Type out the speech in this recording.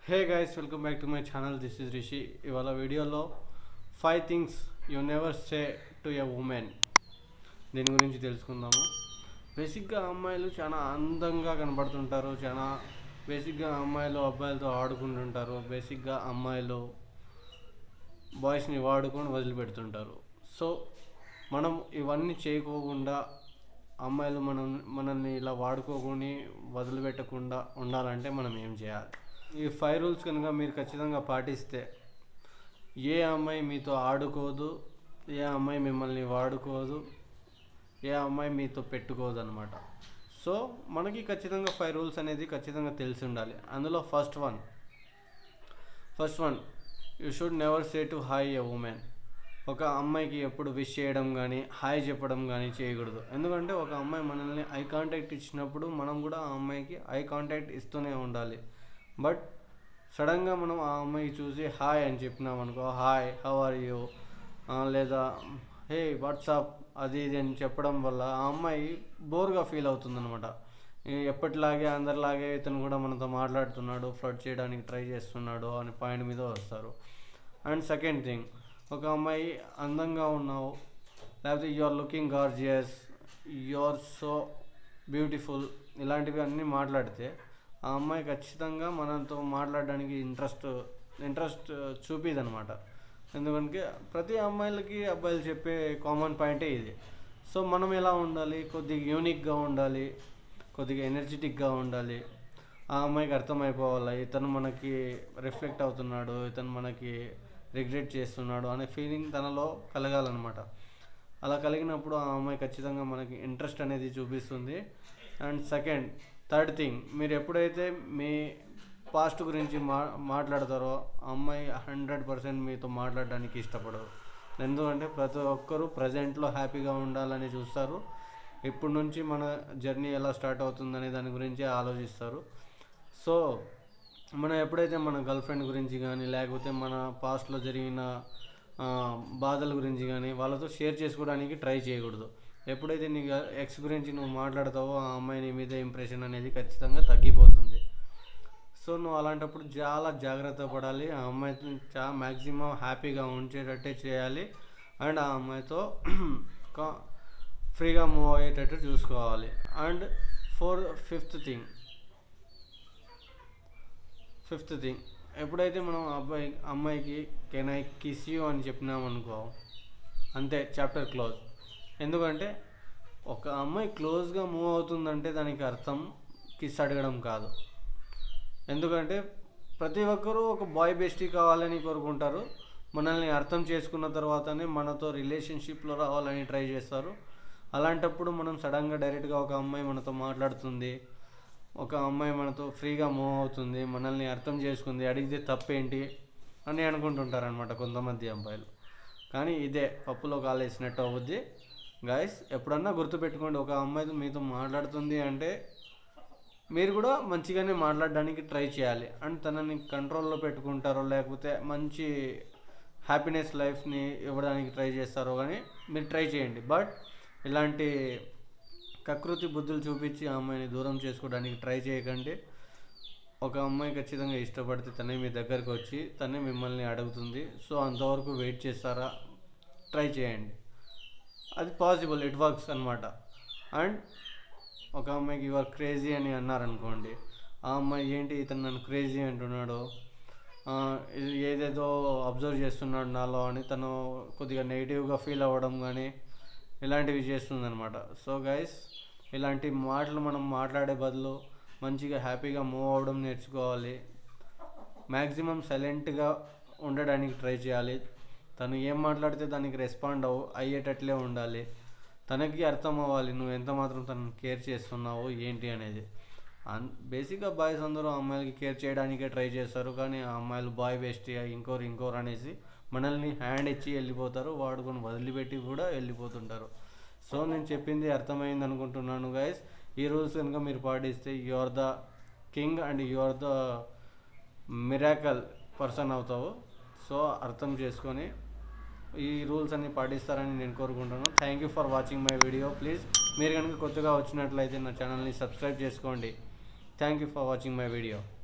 hey guys welcome back to my channel this is Rishi ఇవాళ వీడియోలో five things you never say to a women దీని గురించి తెలుసుకుందాము బేసిక్గా అమ్మాయిలు చాలా అందంగా కనబడుతుంటారు చాలా బేసిక్గా అమ్మాయిలు అబ్బాయిలతో ఆడుకుంటుంటారు బేసిక్గా అమ్మాయిలు బాయ్స్ని వాడుకొని వదిలిపెడుతుంటారు సో మనం ఇవన్నీ చేయకోకుండా అమ్మాయిలు మనం మనల్ని ఇలా వాడుకోకొని వదిలిపెట్టకుండా ఉండాలంటే మనం ఏం చేయాలి ఈ ఫైవ్ రూల్స్ కనుక మీరు ఖచ్చితంగా పాటిస్తే ఏ అమ్మాయి మీతో ఆడుకోదు ఏ అమ్మాయి మిమ్మల్ని వాడుకోదు ఏ అమ్మాయి మీతో పెట్టుకోదు అనమాట సో మనకి ఖచ్చితంగా ఫైవ్ రూల్స్ అనేది ఖచ్చితంగా తెలిసి ఉండాలి అందులో first one first one you should never say to hi a women ఒక అమ్మాయికి ఎప్పుడు విష్ చేయడం కానీ హాయ్ చెప్పడం కానీ చేయకూడదు ఎందుకంటే ఒక అమ్మాయి మనల్ని ఐ కాంటాక్ట్ ఇచ్చినప్పుడు మనం కూడా ఆ అమ్మాయికి ఐ కాంటాక్ట్ ఇస్తూనే ఉండాలి బట్ సడన్గా మనం ఆ అమ్మాయికి చూసి హాయ్ అని చెప్పినాం అనుకో హాయ్ హౌ ఆర్ యూ లేదా హే వాట్సాప్ అది ఇది అని చెప్పడం వల్ల ఆ అమ్మాయి బోర్గా ఫీల్ అవుతుందన్నమాట ఈ ఎప్పటిలాగే అందరిలాగే ఇతను కూడా మనతో మాట్లాడుతున్నాడు ఫ్లడ్ చేయడానికి ట్రై చేస్తున్నాడు అనే పాయింట్ మీద వస్తారు అండ్ సెకండ్ థింగ్ ఒక అమ్మాయి అందంగా ఉన్నావు లేకపోతే you are looking gorgeous you are so beautiful ఇలాంటివి అన్నీ మాట్లాడితే ఆ అమ్మాయి ఖచ్చితంగా మనతో మాట్లాడడానికి ఇంట్రెస్ట్ ఇంట్రెస్ట్ చూపిదనమాట ఎందుకంటే ప్రతి అమ్మాయిలకి అబ్బాయిలు చెప్పే కామన్ పాయింటే ఇది సో మనం ఎలా ఉండాలి కొద్దిగా యూనిక్గా ఉండాలి కొద్దిగా ఎనర్జెటిక్గా ఉండాలి ఆ అమ్మాయికి అర్థమైపోవాలి ఇతను మనకి రిఫ్లెక్ట్ అవుతున్నాడు ఇతను మనకి రిగ్రెట్ చేస్తున్నాడు అనే ఫీలింగ్ తనలో కలగాలన్నమాట అలా కలిగినప్పుడు ఆ అమ్మాయి ఖచ్చితంగా మనకి ఇంట్రెస్ట్ అనేది చూపిస్తుంది అండ్ సెకండ్ థర్డ్ థింగ్ మీరు ఎప్పుడైతే మీ పాస్ట్ గురించి మా మాట్లాడతారో ఆ అమ్మాయి హండ్రెడ్ పర్సెంట్ మీతో మాట్లాడడానికి ఇష్టపడరు ఎందుకంటే ప్రతి ఒక్కరూ ప్రజెంట్లో హ్యాపీగా ఉండాలని చూస్తారు ఇప్పటి నుంచి మన జర్నీ ఎలా స్టార్ట్ అవుతుందనే దాని గురించి ఆలోచిస్తారు సో మనం ఎప్పుడైతే మన గర్ల్ ఫ్రెండ్ గురించి కానీ లేకపోతే మన పాస్ట్లో జరిగిన ఆ, బాధల గురించి కానీ వాళ్ళతో షేర్ చేసుకోవడానికి ట్రై చేయకూడదు ఎప్పుడైతే నీ ఎక్స్ గురించి నువ్వు మాట్లాడతావో ఆ అమ్మాయి నీ మీద ఇంప్రెషన్ అనేది ఖచ్చితంగా తగ్గిపోతుంది సో నువ్వు అలాంటప్పుడు చాలా జాగ్రత్త పడాలి ఆ అమ్మాయితో చా మ్యాక్సిమం హ్యాపీగా ఉంచేటట్టే చేయాలి అండ్ ఆ అమ్మాయితో కా- ఫ్రీగా మూవ్ అయ్యేటట్టు చూసుకోవాలి and four fifth thing fifth thing ఎప్పుడైతే మనం అబ్బాయి అమ్మాయికి కెన్ ఐ కిస్ యూ అని చెప్పినాం అనుకో అంతే చాప్టర్ క్లోజ్ ఎందుకంటే ఒక అమ్మాయి క్లోజ్గా మూవ్ అవుతుందంటే దానికి అర్థం కిస్ అడగడం కాదు ఎందుకంటే ప్రతి ఒక్కరూ ఒక బాయ్ బెస్టీ కావాలని కోరుకుంటారు మనల్ని అర్థం చేసుకున్న తర్వాతనే మనతో రిలేషన్షిప్లో రావాలని ట్రై చేస్తారు అలాంటప్పుడు మనం సడన్గా డైరెక్ట్గా ఒక అమ్మాయి మనతో మాట్లాడుతుంది ఒక అమ్మాయి మనతో ఫ్రీగా మూవ్ అవుతుంది మనల్ని అర్థం చేసుకుంది అడిగితే తప్పేంటి అని అనుకుంటుంటారనమాట కొంతమంది అబ్బాయిలు కానీ ఇదే పప్పులో కాలేసినట్టు అవుద్ది గాయస్ ఎప్పుడన్నా గుర్తుపెట్టుకోండి ఒక అమ్మాయి మీతో మాట్లాడుతుంది అంటే మీరు కూడా మంచిగానే మాట్లాడడానికి ట్రై చేయాలి అండ్ తనని కంట్రోల్లో పెట్టుకుంటారో లేకపోతే మంచి హ్యాపీనెస్ లైఫ్ని ఇవ్వడానికి ట్రై చేస్తారో కానీ మీరు ట్రై చేయండి బట్ ఇలాంటి కకృతి బుద్ధులు చూపించి ఆ అమ్మాయిని దూరం చేసుకోవడానికి ట్రై చేయకండి ఒక అమ్మాయి ఖచ్చితంగా ఇష్టపడితే తనే మీ దగ్గరకు వచ్చి తనే మిమ్మల్ని అడుగుతుంది సో అంతవరకు వెయిట్ చేస్తారా ట్రై చేయండి అది పాసిబుల్ ఇట్ వర్క్స్ అనమాట అండ్ ఒక అమ్మాయికి యువర్ క్రేజీ అని అన్నారనుకోండి ఆ అమ్మాయి ఏంటి ఇతను నన్ను క్రేజీ అంటున్నాడు ఆ, ఇది ఏదేదో అబ్జర్వ్ చేస్తున్నాడు నాలో అని తను కొద్దిగా నెగిటివ్గా ఫీల్ అవ్వడం కానీ ఇలాంటివి చేస్తుందన్నమాట సో గైస్ ఇలాంటి మాటలు మనం మాట్లాడే బదులు మంచిగా హ్యాపీగా మూవ్ అవ్వడం నేర్చుకోవాలి మ్యాక్సిమం సైలెంట్గా ఉండడానికి ట్రై చేయాలి తను ఏం మాట్లాడితే దానికి రెస్పాండ్ అవ్ అయ్యేటట్లే ఉండాలి తనకి అర్థం అవ్వాలి నువ్వు ఎంత మాత్రం తనని కేర్ చేస్తున్నావు ఏంటి అనేది అన్ బేసిక్గా బాయ్స్ అందరూ అమ్మాయిలకి కేర్ చేయడానికే ట్రై చేస్తారు కానీ ఆ అమ్మాయిలు బాయ్ బెస్ట్ ఇంకోరు ఇంకోరు అనేసి మనల్ని హ్యాండ్ ఇచ్చి వెళ్ళిపోతారు వాడుకొని వదిలిపెట్టి కూడా వెళ్ళిపోతుంటారు సో నేను చెప్పింది అర్థమైంది అనుకుంటున్నాను గైస్ ఈ రూల్స్ కనుక మీరు పాటిస్తే you are the king and you are the miracle person అవుతావు సో అర్థం చేసుకొని ఈ రూల్స్ అన్ని పాటిస్తారని నేను కోరుకుంటున్నాను thank you for watching my video please మీరు కనుక కొత్తగా వచ్చినట్లయితే నా ఛానల్ని సబ్స్క్రైబ్ చేసుకోండి thank you for watching my video